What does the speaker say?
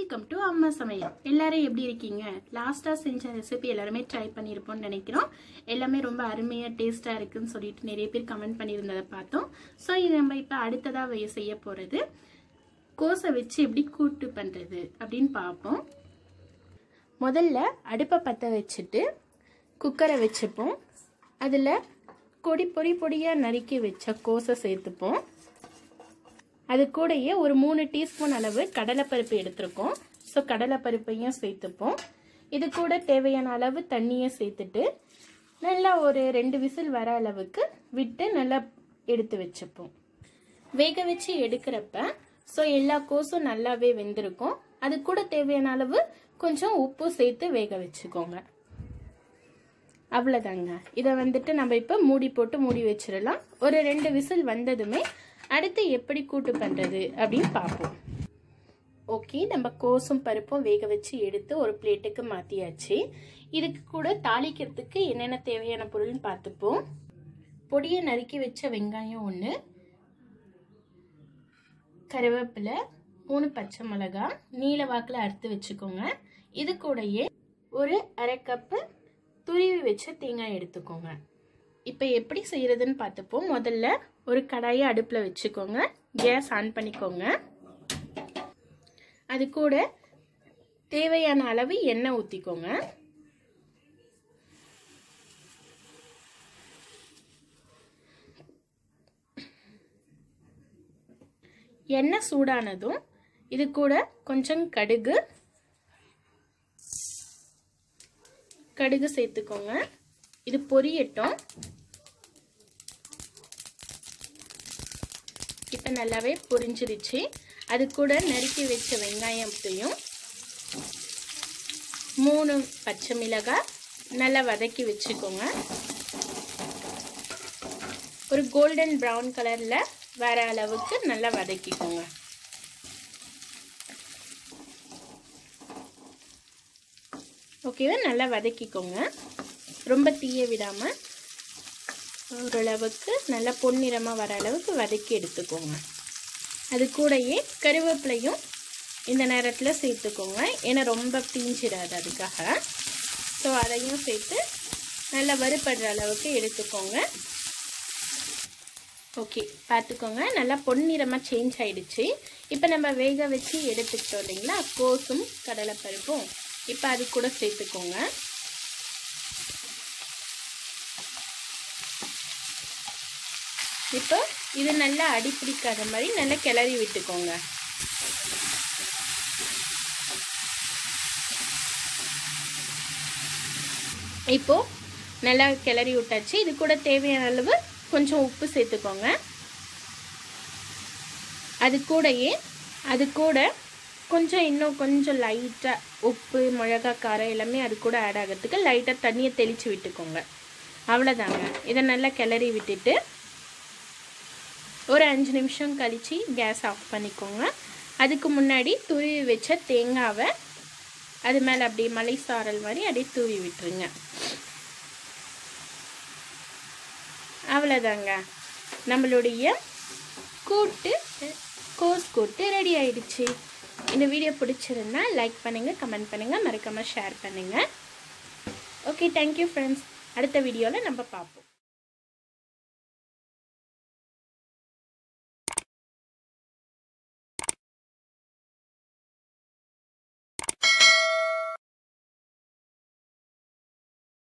welcome to அம்மா சமையல் எல்லாரும் எப்படி இருக்கீங்க லாஸ்டா செஞ்ச ரெசிபி எல்லாருமே ட்ரை பண்ணியிருப்போம்னு நினைக்கிறோம் எல்லாமே ரொம்ப அருமையா டேஸ்டா இருக்குன்னு சொல்லிட்டு நிறைய பேர் கமெண்ட் பண்ணியிருந்ததை பார்த்தோம் ஸோ இது நம்ம இப்போ அடுத்ததா வே- செய்ய போறது கோஸை வச்சு எப்படி கூட்டு பண்றது அப்படின்னு பார்ப்போம் முதல்ல அடுப்பை பற்ற வச்சுட்டு குக்கரை வச்சுப்போம் அதில் கொடி பொடி பொடியாக நறுக்கி வச்ச கோஸை சேர்த்துப்போம் அது கூடயே ஒரு மூணு டீஸ்பூன் அளவு கடலைப்பருப்பு எடுத்திருக்கோம் ஸோ கடலைப்பருப்பையும் சேர்த்துப்போம் இது கூட தேவையான அளவு தண்ணியை சேர்த்துட்டு நல்லா ஒரு ரெண்டு விசில் வர அளவுக்கு விட்டு நல்லா எடுத்து வச்சுப்போம் வேக வச்சு எடுக்கிறப்ப ஸோ எல்லா கோஸும் நல்லாவே வெந்திருக்கும் அது கூட தேவையான அளவு கொஞ்சம் உப்பு சேர்த்து வேக வச்சுக்கோங்க அவ்வளோதாங்க இதை வந்துட்டு நம்ம இப்போ மூடி போட்டு மூடி வச்சிடலாம் ஒரு ரெண்டு விசில் வந்ததுமே அடுத்து எப்படி கூட்டு பண்ணுறது அப்படின்னு பார்ப்போம் ஓகே நம்ம கோசும் பருப்பும் வேக வச்சு எடுத்து ஒரு பிளேட்டுக்கு மாற்றியாச்சு இதுக்கு கூட தாளிக்கிறதுக்கு என்னென்ன தேவையான பொருள்னு பார்த்துப்போம் பொடியை நறுக்கி வச்ச வெங்காயம் ஒன்று கருவேப்பிலை மூணு பச்சை மிளகாய் நீல வாக்கில் அறுத்து வச்சுக்கோங்க இது கூடயே ஒரு அரை கப்பு துருவி வச்ச தேங்காய் எடுத்துக்கோங்க இப்போ எப்படி செய்யறதுன்னு பார்த்துப்போம் முதல்ல ஒரு கடாயை அடுப்பில் வச்சுக்கோங்க கேஸ் ஆன் பண்ணிக்கோங்க அது கூட தேவையான அளவு எண்ணெய் ஊற்றிக்கோங்க எண்ணெய் சூடானதும் இது கூட கொஞ்சம் கடுகு கடுகு சேர்த்துக்கோங்க இது பொரியட்டும் இப்போ நல்லாவே பொரிஞ்சிருச்சு அது கூட நறுக்கி வச்ச வெங்காயத்தையும் மூணு பச்சை மிளகாய் நல்லா வதக்கி வச்சுக்கோங்க ஒரு கோல்டன் ப்ரௌன் கலரில் வர அளவுக்கு நல்லா வதக்கிக்கோங்க ஓகேவா நல்லா வதக்கிக்கோங்க ரொம்ப தீய விடாமல் ஓரளவுக்கு நல்லா பொன்னிறமாக வர அளவுக்கு வதக்கி எடுத்துக்கோங்க அது கூடயே கருவேப்பிலையும் இந்த நேரத்தில் சேர்த்துக்கோங்க ஏன்னா ரொம்ப தீஞ்சிடாது அதுக்காக ஸோ அதையும் சேர்த்து நல்லா வறுபடுற அளவுக்கு எடுத்துக்கோங்க ஓகே பார்த்துக்கோங்க நல்லா பொன்னிறமாக சேஞ்ச் ஆயிடுச்சு இப்போ நம்ம வேக வச்சு எடுத்துக்கிட்டோம் இல்லைங்களா கோஸும் கடலைப்பருப்பும் இப்போ அது கூட சேர்த்துக்கோங்க இப்போ இது நல்லா அடி பிடிக்காத மாதிரி நல்லா கிளறி விட்டுக்கோங்க இப்போ நல்லா கிளறி விட்டாச்சு இது கூட தேவையான அளவு கொஞ்சம் உப்பு சேர்த்துக்கோங்க அது கூடயே அது கூட கொஞ்சம் இன்னும் கொஞ்சம் லைட்டாக உப்பு மிளகா காரம் எல்லாமே அது கூட ஆட் ஆகிறதுக்கு லைட்டாக தண்ணியை தெளித்து விட்டுக்கோங்க அவ்வளோதாங்க இதை நல்லா கிளறி விட்டுட்டு ஒரு அஞ்சு நிமிஷம் கழித்து கேஸ் ஆஃப் பண்ணிக்கோங்க அதுக்கு முன்னாடி துருவி வச்ச தேங்காவை அது மேலே அப்படியே மலை சாரல் மாதிரி அப்படியே தூவி விட்டுருங்க அவ்வளோதாங்க நம்மளுடைய கூட்டு கோஸ் கூட்டு ரெடி ஆயிடுச்சு இந்த வீடியோ பிடிச்சிருந்தா லைக் பண்ணுங்கள் கமெண்ட் பண்ணுங்கள் மறக்காமல் ஷேர் பண்ணுங்கள் ஓகே தேங்க்யூ ஃப்ரெண்ட்ஸ் அடுத்த வீடியோவில் நம்ம பார்ப்போம்